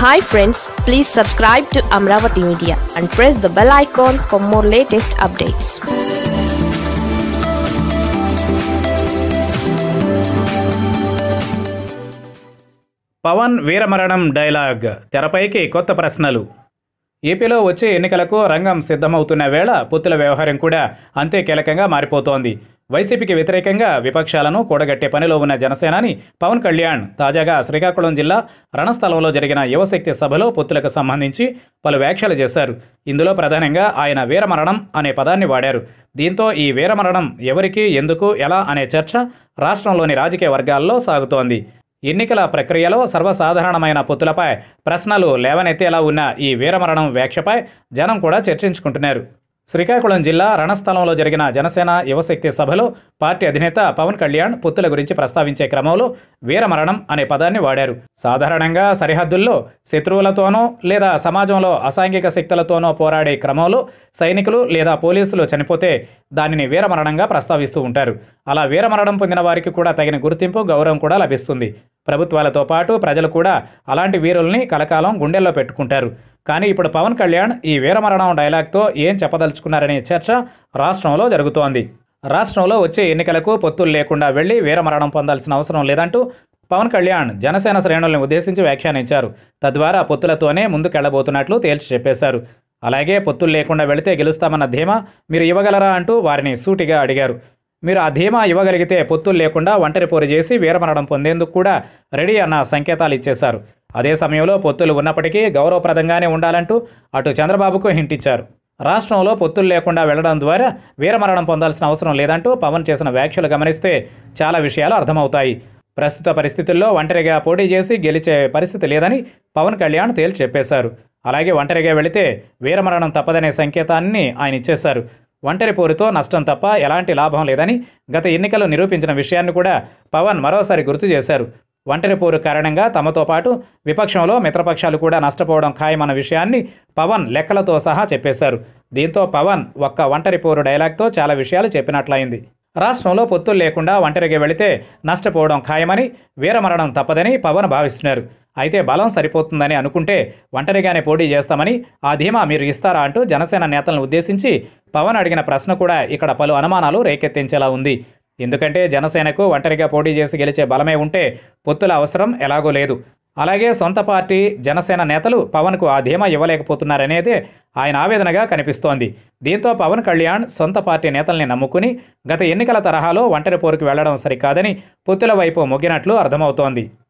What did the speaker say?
hi friends please subscribe to Amaravati media and press the bell icon for more latest updates Pawan వీరమరణం dialogue తెరపైకి కొత్త ప్రశ్నలు ఏపీలో వచ్చే ఎన్నికలకు రంగం సిద్ధమవుతున్న వేళ పొత్తుల వ్యవహారం కూడా అంతే కీలకంగా మారిపోతోంది వైసీపీకి వ్యతిరేకంగా విపక్షాలను కూడగట్టే పనిలో ఉన్న జనసేనాని పవన్ కళ్యాణ్ తాజాగా శ్రీకాకుళం జిల్లా రణస్థలంలో జరిగిన యువశక్తి సభలో పొత్తులకు సంబంధించి పలు వ్యాఖ్యలు చేశారు ఇందులో ప్రధానంగా ఆయన వీరమరణం అనే పదాన్ని వాడారు దీంతో ఈ వీరమరణం ఎవరికి ఎందుకు ఎలా అనే చర్చ రాష్ట్రంలోని రాజకీయ వర్గాల్లో సాగుతోంది ఎన్నికల ప్రక్రియలో సర్వసాధారణమైన పొత్తులపై ప్రశ్నలు లేవనెత్తేలా ఉన్న ఈ వీరమరణం వ్యాఖ్యపై జనం కూడా చర్చించుకుంటున్నారు శ్రీకాకుళం జిల్లా రణస్థలంలో జరిగిన జనసేన యువశక్తి సభలో పార్టీ అధినేత పవన్ కళ్యాణ్ పొత్తుల గురించి ప్రస్తావించే క్రమంలో వీరమరణం అనే పదాన్ని వాడారు సాధారణంగా సరిహద్దుల్లో శత్రువులతోనో లేదా సమాజంలో అసాంఘిక శక్తులతోనో పోరాడే క్రమంలో సైనికులు లేదా పోలీసులు చనిపోతే దానిని వీరమరణంగా ప్రస్తావిస్తూ ఉంటారు అలా వీరమరణం పొందిన వారికి కూడా తగిన గుర్తింపు గౌరవం కూడా లభిస్తుంది ప్రభుత్వాలతో పాటు ప్రజలు కూడా అలాంటి వీరుల్ని కలకాలం గుండెల్లో పెట్టుకుంటారు కానీ ఇప్పుడు పవన్ కళ్యాణ్ ఈ వీరమరణం డైలాగ్తో ఏం చెప్పదలుచుకున్నారనే చర్చ రాష్ట్రంలో జరుగుతోంది రాష్ట్రంలో వచ్చే ఎన్నికలకు పొత్తులు లేకుండా వెళ్లి వీరమరణం పొందాల్సిన అవసరం లేదంటూ పవన్ కళ్యాణ్ జనసేన శ్రేణుల్ని ఉద్దేశించి వ్యాఖ్యానించారు తద్వారా పొత్తులతోనే ముందుకెళ్లబోతున్నట్లు తేల్చి చెప్పేశారు అలాగే పొత్తులు లేకుండా వెళితే గెలుస్తామన్న ధీమా మీరు ఇవ్వగలరా అంటూ వారిని సూటిగా అడిగారు మీరు ఆ ధీమా ఇవ్వగలిగితే పొత్తులు లేకుండా ఒంటరి పోరు చేసి వీరమరణం పొందేందుకు కూడా రెడీ అన్న సంకేతాలు ఇచ్చేశారు అదే సమయంలో పొత్తులు ఉన్నప్పటికీ గౌరవప్రదంగానే ఉండాలంటూ అటు చంద్రబాబుకు హింట్ ఇచ్చారు రాష్ట్రంలో పొత్తులు లేకుండా వెళ్లడం ద్వారా వీరమరణం పొందాల్సిన అవసరం లేదంటూ పవన్ చేసిన వ్యాఖ్యలు గమనిస్తే చాలా విషయాలు అర్థమవుతాయి ప్రస్తుత పరిస్థితుల్లో ఒంటరిగా పోటీ చేసి గెలిచే పరిస్థితి లేదని పవన్ కళ్యాణ్ తేల్చి చెప్పేశారు అలాగే ఒంటరిగా వెళితే వీరమరణం తప్పదనే సంకేతాన్ని ఆయన ఇచ్చేశారు ఒంటరి పోరుతో నష్టం తప్ప ఎలాంటి లాభం లేదని గత ఎన్నికలు నిరూపించిన విషయాన్ని కూడా పవన్ మరోసారి గుర్తు చేశారు ఒంటరి పోరు కారణంగా తమతో పాటు విపక్షంలో మిత్రపక్షాలు కూడా నష్టపోవడం ఖాయమన్న విషయాన్ని పవన్ లెక్కలతో సహా చెప్పేశారు దీంతో పవన్ ఒక్క ఒంటరి పోరు డైలాగ్తో చాలా విషయాలు చెప్పినట్లయింది రాష్ట్రంలో పొత్తులు లేకుండా ఒంటరిగా వెళితే నష్టపోవడం ఖాయమని వీరమరణం తప్పదని పవన్ భావిస్తున్నారు అయితే బలం సరిపోతుందని అనుకుంటే ఒంటరిగానే పోటీ చేస్తామని ఆ ధీమా మీరు ఇస్తారా అంటూ జనసేన నేతలను ఉద్దేశించి పవన్ అడిగిన ప్రశ్న కూడా ఇక్కడ పలు అనుమానాలు రేకెత్తించేలా ఉంది ఎందుకంటే జనసేనకు ఒంటరిగా పోటీ చేసి గెలిచే బలమే ఉంటే పొత్తుల అవసరం ఎలాగో లేదు అలాగే సొంత పార్టీ జనసేన నేతలు పవన్కు ఆ ధీమా ఇవ్వలేకపోతున్నారనేదే ఆయన ఆవేదనగా కనిపిస్తోంది దీంతో పవన్ కళ్యాణ్ సొంత పార్టీ నేతల్ని నమ్ముకుని గత ఎన్నికల తరహాలో ఒంటరి పోరుకు వెళ్లడం సరికాదని పొత్తుల వైపు మొగ్గినట్లు అర్థమవుతోంది